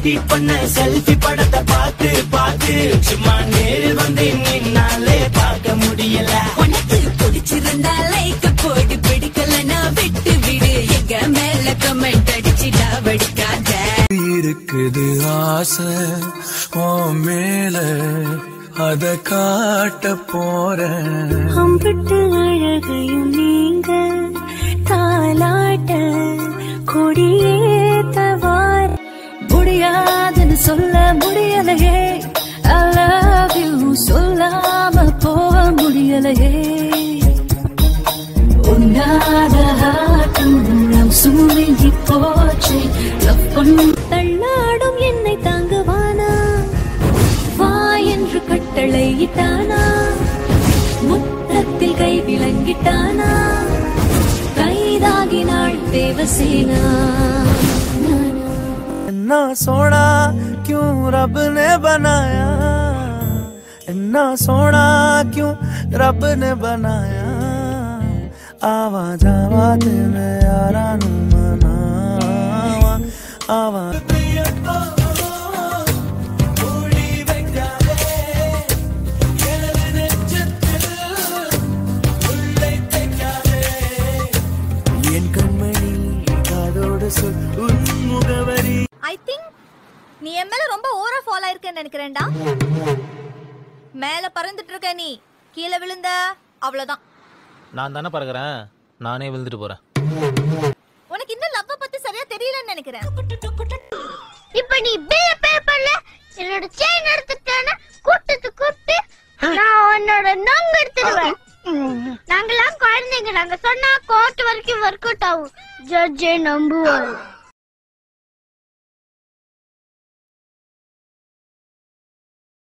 edit பண்ண selfie படத்தை பார்த்து பார்த்து சும்மா நேரில் வந்து நின்னாலே பார்க்க முடியல உனக்கு பிடிச்சிருந்தா லைக் போடு பிடிக்கலனா விட்டு விடு எங்க மேல கமெண்ட் அடிச்சுட்டா வடிக்காத இருக்குது ஆசை உன் மேல அத காட்ட போறேன் அம்பிட்டு அழகையும் நீங்க தாலாட்ட கொடியேத்தவார் முடியாதுன்னு சொல்ல முடியலையே I love you சொல்லாம போக முடியலையே உன்னாத ஆட்டம் நம் சூழ்நிலை போச்சு லவ் பண்ண தள்ளாடும் என்னை தாங்குவானா வா என்று கட்டளையிட்டானா முத்தத்தில் கை விளங்கிட்டானா கைதாகினாள் தேவசேனா इतना सोना क्यों रब ने बनाया इतना सोना क्यों रब ने बनाया आवा जावा तेरे यारा नु मनावा आवा என் கண்மணி காதோடு சொல் உன் முகவரி ஐ திங்க் நீ என் மேல ரொம்ப ஓவரா ஃபாலோ ஆயிருக்கேன்னு நினைக்கிறேன்டா மேல பறந்துட்டு இருக்க நீ கீழே விழுந்த அவ்வளவுதான் நான் தானே பறக்குறேன் நானே விழுந்துட்டு போறேன் உனக்கு இன்னும் லவ்வ பத்தி சரியா தெரியலன்னு நினைக்கிறேன் இப்ப நீ பில்ல பே பண்ணல என்னோட செயின் எடுத்துட்டானா கூட்டத்து கூப்பிட்டு நான் உன்னோட நொங்கு எடுத்துடுவேன் நாங்கெல்லாம் குழந்தைங்க நாங்க சொன்னா கோர்ட் வரைக்கும் ஒர்க் அவுட் ஆகும் ஜட்ஜே நம்புவாரு